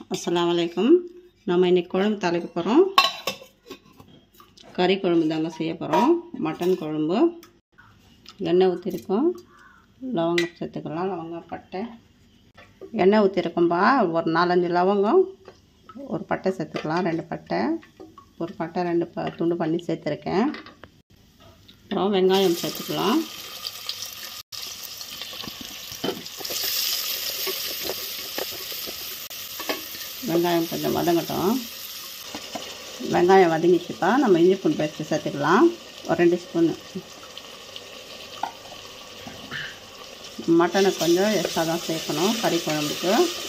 அஸ்ஸலாமு அலைக்கும் நம்ம இன்றைக்கி குழம்பு தாளிக்க போகிறோம் கறி குழம்பு தாங்க செய்ய போகிறோம் மட்டன் குழம்பு எண்ணெய் ஊற்றிருக்கோம் லவங்கம் சேர்த்துக்கலாம் லவங்கம் பட்டை எண்ணெய் ஊற்றிருக்கோம்பா ஒரு நாலஞ்சு லவங்கம் ஒரு பட்டை சேர்த்துக்கலாம் ரெண்டு பட்டை ஒரு பட்டை ரெண்டு ப துண்டு பண்ணி சேர்த்துருக்கேன் அப்புறம் வெங்காயம் சேர்த்துக்கலாம் வெங்காயம் கொஞ்சம் வதங்கட்டும் வெங்காயம் வதங்கிச்சுப்பா நம்ம இஞ்சி பூண்டு பேஸ்ட்டு சேர்த்துக்கலாம் ஒரு ரெண்டு ஸ்பூன் மட்டனை கொஞ்சம் எக்ஸ்ட்ரா தான் சேர்க்கணும் கறி குழம்புக்கு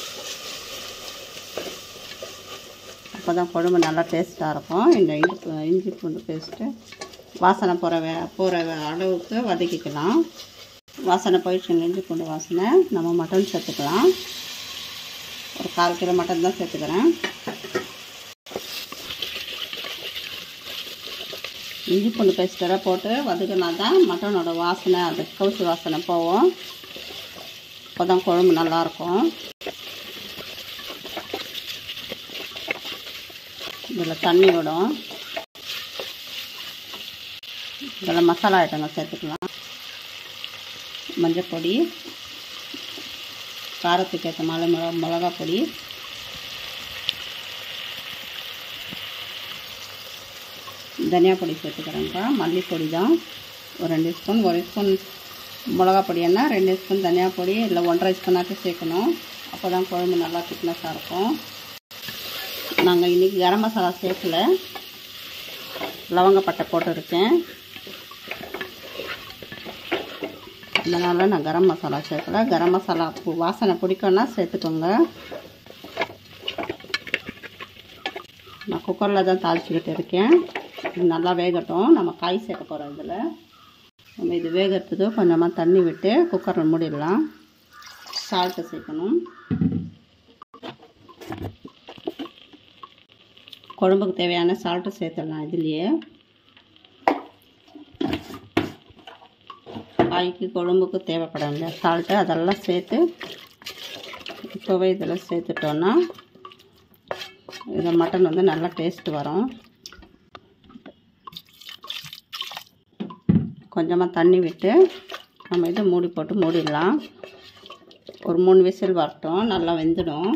அப்போ தான் குழம்பு நல்லா டேஸ்ட்டாக இருக்கும் இந்த இஞ்சி பூ- இஞ்சி பூண்டு பேஸ்ட்டு வாசனை போகிற வே போகிற அளவுக்கு வதக்கிக்கலாம் வாசனை போயிடுச்சுங்க இஞ்சி பூண்டு வாசனை நம்ம மட்டன் சேர்த்துக்கலாம் ஒரு கால் கிலோ மட்டன் தான் சேர்த்துக்கிறேன் இஞ்சி பூண்டு பேஸ்ட்டெல்லாம் போட்டு வதக்கினா தான் மட்டனோட வாசனை அது கவுச்சி வாசனை போகும் அப்போ தான் குழம்பு நல்லாயிருக்கும் இதில் தண்ணி விடும் இதில் மசாலா ஐட்டங்கள் சேர்த்துக்கலாம் மஞ்சள் பொடி காரத்துக்கு ஏற்ற மாதிரி மிளகா மிளகா பொடி தனியா பொடி சேர்த்துக்கிறேன்ப்பா மல்லிப்பொடி தான் ஒரு ரெண்டு ஸ்பூன் ஒரு ஸ்பூன் மிளகா பொடின்னா ரெண்டு ஸ்பூன் தனியா பொடி இல்லை ஒன்றரை ஸ்பூனாச்சும் சேர்க்கணும் அப்போ தான் குழம்பு நல்லா திக்னஸாக இருக்கும் நாங்கள் இன்றைக்கி கரம் மசாலா சேர்க்கல லவங்கப்பட்டை போட்டிருக்கேன் அதனால் நான் கரம் மசாலா சேர்க்கல கரம் மசாலா பூ- வாசனை பிடிக்கும்னா சேர்த்துக்கோங்க நான் குக்கரில் தான் தாளிச்சிக்கிட்டு இருக்கேன் இது நல்லா வேகட்டும் நம்ம காய் சேர்க்க போகிறோம் இதில் நம்ம இது வேகிறதுக்கு கொஞ்சமாக தண்ணி விட்டு குக்கரில் மூடிடலாம் சால்ட்டு சேர்க்கணும் குழம்புக்கு தேவையான சால்ட்டு சேர்த்துடலாம் இதுலேயே காய்க்கு குழம்புக்கு தேவைப்படும் இல்லையா சால்ட்டு அதெல்லாம் சேர்த்து இப்போவே இதில் சேர்த்துட்டோன்னா இதில் மட்டன் வந்து நல்லா டேஸ்ட் வரும் கொஞ்சமாக தண்ணி விட்டு நம்ம இதை மூடி போட்டு மூடிடலாம் ஒரு மூணு விசில் வரட்டும் நல்லா வெந்துடும்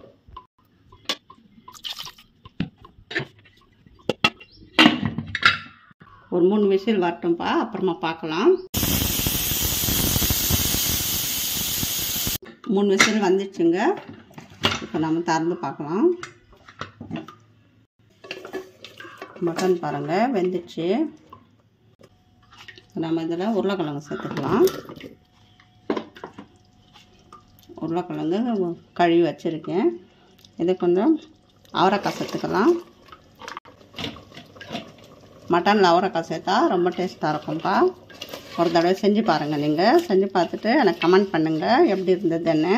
ஒரு மூணு விசில் வரட்டும்ப்பா அப்புறமா பார்க்கலாம் மூணு விசில் வந்துடுச்சுங்க இப்போ நம்ம திறந்து பார்க்கலாம் மட்டன் பாருங்கள் வெந்துச்சு நம்ம இதில் உருளைக்கிழங்கு சேர்த்துக்கலாம் உருளைக்கிழங்கு கழுவி வச்சுருக்கேன் இது கொஞ்சம் அவரைக்காய் சேர்த்துக்கலாம் மட்டனில் அவரைக்காய் சேர்த்தா ரொம்ப டேஸ்ட்டாக இருக்கும்ப்பா ஒரு தடவை செஞ்சு பாருங்கள் நீங்கள் செஞ்சு பார்த்துட்டு எனக்கு கமெண்ட் பண்ணுங்கள் எப்படி இருந்ததுன்னு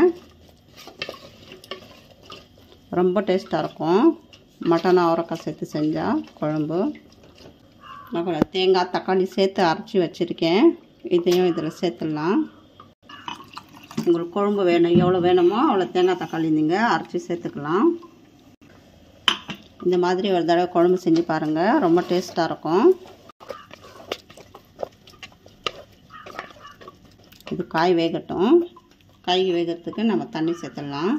ரொம்ப டேஸ்ட்டாக இருக்கும் மட்டன் அவரைக்காய் சேர்த்து செஞ்சால் குழம்பு அப்புறம் தேங்காய் தக்காளி சேர்த்து அரைச்சி வச்சுருக்கேன் இதையும் இதில் சேர்த்துடலாம் உங்களுக்கு குழம்பு வேணும் எவ்வளோ வேணுமோ அவ்வளோ தேங்காய் தக்காளி நீங்கள் அரைச்சி சேர்த்துக்கலாம் இந்த மாதிரி ஒரு தடவை குழம்பு செஞ்சு பாருங்கள் ரொம்ப டேஸ்ட்டாக இருக்கும் இது காய் வேகட்டும் காய் வேகிறதுக்கு நம்ம தண்ணி சேர்த்துடலாம்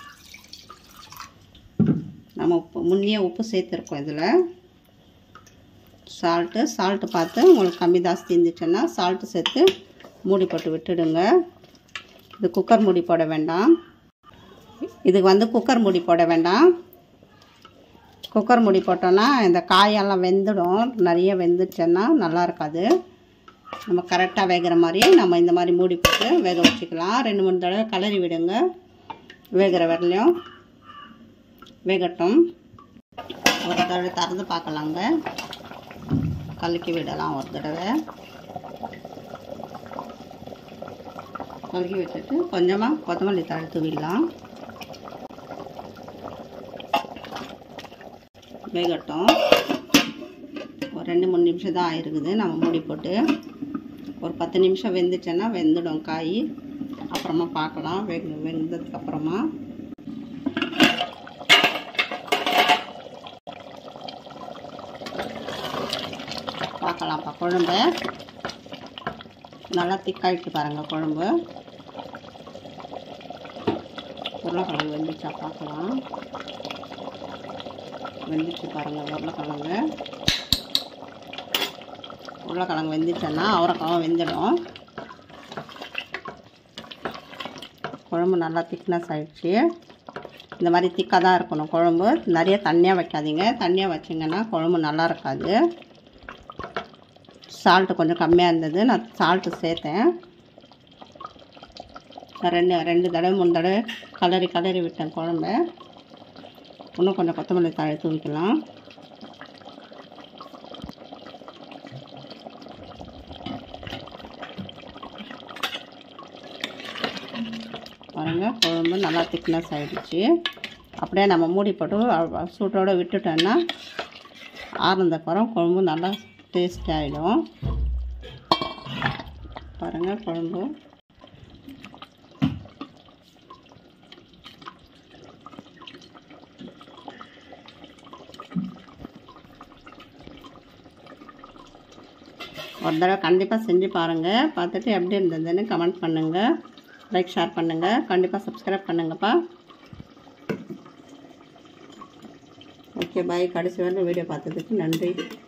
நம்ம உப்பு முன்னே உப்பு சேர்த்துருக்கோம் இதில் சால்ட்டு சால்ட்டு பார்த்து உங்களுக்கு கம்மி ஜாஸ்தி இருந்துச்சுன்னா சால்ட்டு சேர்த்து மூடி போட்டு விட்டுடுங்க இது குக்கர் மூடி போட வேண்டாம் இதுக்கு வந்து குக்கர் மூடி போட வேண்டாம் குக்கர் மூடி போட்டோன்னா இந்த காயெல்லாம் வெந்துடும் நிறைய வெந்துச்சுன்னா நல்லா இருக்காது நம்ம கரெக்டாக வேகிற மாதிரி நம்ம இந்த மாதிரி மூடி போட்டு வேக வச்சுக்கலாம் ரெண்டு மூணு தடவை கலரி விடுங்க வேகிற வரலையும் வேகட்டும் ஒரு தடவை திறந்து பார்க்கலாங்க கலக்கி விடலாம் ஒரு தடவை கலக்கி விட்டுட்டு கொஞ்சமாக கொத்தமல்லி தழை தூவிடலாம் வேகட்டும் ஒரு ரெண்டு மூணு நிமிஷம் தான் ஆயிருக்குது நம்ம மூடி போட்டு ஒரு பத்து நிமிஷம் வெந்துச்சுன்னா வெந்துடும் காய் அப்புறமா பார்க்கலாம் வெ வெந்ததுக்கு அப்புறமா குழம்ப நல்லா திக்காயிட்டு பாருங்கள் குழம்பு உருளைக்கிழங்கு வெந்துச்சா பார்க்கலாம் வெந்துச்சு பாருங்கள் உருளைக்கிழங்கு உருளைக்கிழங்கு வெந்துச்சுன்னா அவரைக்காவும் வெந்துடும் குழம்பு நல்லா திக்னஸ் ஆயிடுச்சு இந்த மாதிரி திக்காக தான் இருக்கணும் குழம்பு நிறைய தண்ணியாக வைக்காதீங்க தண்ணியாக வச்சிங்கன்னா குழம்பு நல்லா இருக்காது சால்ட்டு கொஞ்சம் கம்மியாக இருந்தது நான் சால்ட்டு சேர்த்தேன் நான் ரெண்டு ரெண்டு தடவை மூணு தடவை கலரி கலரி விட்டேன் குழம்ப இன்னும் கொஞ்சம் கொத்தமல்லி தழை தூவிக்கலாம் பாருங்கள் குழம்பு நல்லா திக்னஸ் ஆகிடுச்சு அப்படியே நம்ம மூடி போட்டு அ- சூட்டோடு விட்டுட்டோன்னா ஆறுனதுக்கப்புறம் குழம்பு நல்லா டேஸ்ட் ஆகிடும் பாருங்கள் குழம்பு ஒரு தடவை கண்டிப்பாக செஞ்சு பாருங்கள் பார்த்துட்டு எப்படி இருந்ததுன்னு கமெண்ட் பண்ணுங்கள் லைக் ஷேர் பண்ணுங்கள் கண்டிப்பாக சப்ஸ்கிரைப் பண்ணுங்கப்பா ஓகே பாய் கடைசி வரைக்கும் வீடியோ பார்த்ததுக்கு நன்றி